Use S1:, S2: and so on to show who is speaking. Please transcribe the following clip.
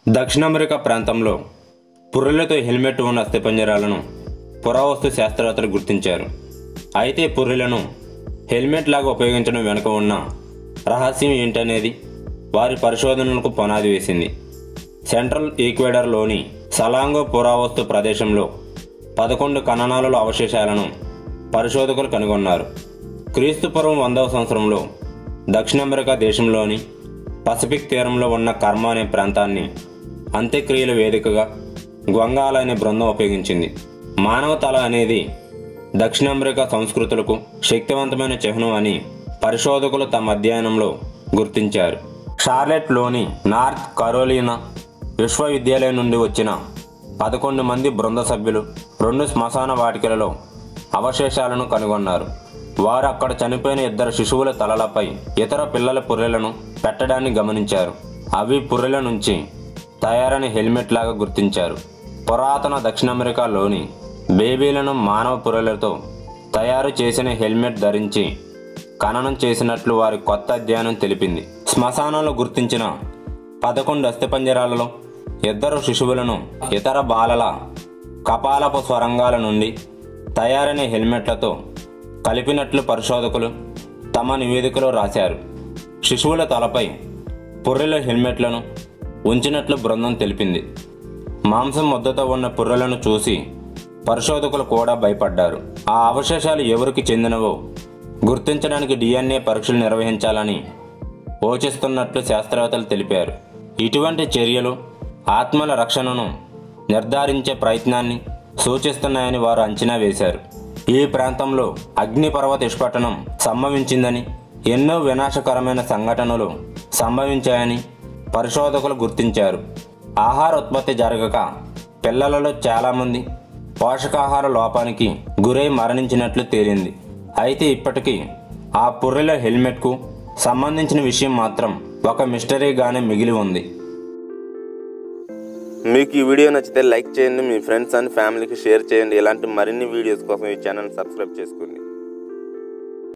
S1: దక్షిణ అమెరికా ప్రాంతంలో పుర్రెలతో హెల్మెట్ ఉన్న అస్థిపంజరాలను పురావస్తు శాస్త్రవేత్తలు గుర్తించారు అయితే పుర్రెలను హెల్మెట్ లాగా ఉపయోగించడం వెనుక ఉన్న రహస్యం ఏంటనేది వారి పరిశోధనలకు పునాది వేసింది సెంట్రల్ ఈక్వెడర్లోని సలాంగో పురావస్తు ప్రదేశంలో పదకొండు ఖననాలలో అవశేషాలను పరిశోధకులు కనుగొన్నారు క్రీస్తుపూర్వం వందవ సంవత్సరంలో దక్షిణ అమెరికా దేశంలోని పసిఫిక్ తీరంలో ఉన్న కర్మ అనే ప్రాంతాన్ని అంత్యక్రియల వేదికగా గ్వంగాల అనే బృందం ఉపయోగించింది మానవ తల అనేది దక్షిణ అమెరికా సంస్కృతులకు శక్తివంతమైన చిహ్నం అని పరిశోధకులు తమ అధ్యయనంలో గుర్తించారు షార్లెట్లోని నార్త్ కరోలినా విశ్వవిద్యాలయం నుండి వచ్చిన పదకొండు మంది బృంద సభ్యులు రెండు శ్మశాన వాటికలలో అవశేషాలను కనుగొన్నారు వారు అక్కడ చనిపోయిన ఇద్దరు శిశువుల తలలపై ఇతర పిల్లల పుర్రెలను పెట్టడాన్ని గమనించారు అవి పుర్రెల నుంచి తయారైన హెల్మెట్ లాగా గుర్తించారు పురాతన దక్షిణ అమెరికాలోని బేబీలను మానవ పుర్రెలతో తయారు చేసిన హెల్మెట్ ధరించి ఖననం చేసినట్లు వారి కొత్త అధ్యయనం తెలిపింది శ్మశానంలో గుర్తించిన పదకొండు అస్థిపంజరాలలో ఇద్దరు శిశువులను ఇతర బాలల కపాలపు స్వరంగాల నుండి తయారైన హెల్మెట్లతో కలిపినట్లు పరిశోధకులు తమ నివేదికలో రాశారు శిశువుల తలపై పుర్రెల హెల్మెట్లను ఉంచినట్లు బృందం తెలిపింది మాంసం ముద్దతో ఉన్న పుర్రెలను చూసి పరిశోధకులు కూడా భయపడ్డారు ఆ అవశేషాలు ఎవరికి చెందినవో గుర్తించడానికి డిఎన్ఏ పరీక్షలు నిర్వహించాలని యోచిస్తున్నట్లు శాస్త్రవేత్తలు తెలిపారు ఇటువంటి చర్యలు ఆత్మల రక్షణను నిర్ధారించే ప్రయత్నాన్ని సూచిస్తున్నాయని వారు అంచనా వేశారు ఈ ప్రాంతంలో అగ్నిపర్వత విస్ఫోటనం సంభవించిందని ఎన్నో వినాశకరమైన సంఘటనలు సంభవించాయని పరిశోధకులు గుర్తించారు ఆహార ఉత్పత్తి జరగక పిల్లలలో చాలామంది పోషకాహార లోపానికి గురై మరణించినట్లు తేలింది అయితే ఇప్పటికీ ఆ పుర్రెల హెల్మెట్కు సంబంధించిన విషయం మాత్రం ఒక మిస్టరీగానే మిగిలి ఉంది
S2: మీకు ఈ వీడియో నచ్చితే లైక్ చేయండి మీ ఫ్రెండ్స్ అండ్ ఫ్యామిలీకి షేర్ చేయండి ఇలాంటి మరిన్ని వీడియోస్ కోసం ఈ ఛానల్ సబ్స్క్రైబ్ చేసుకోండి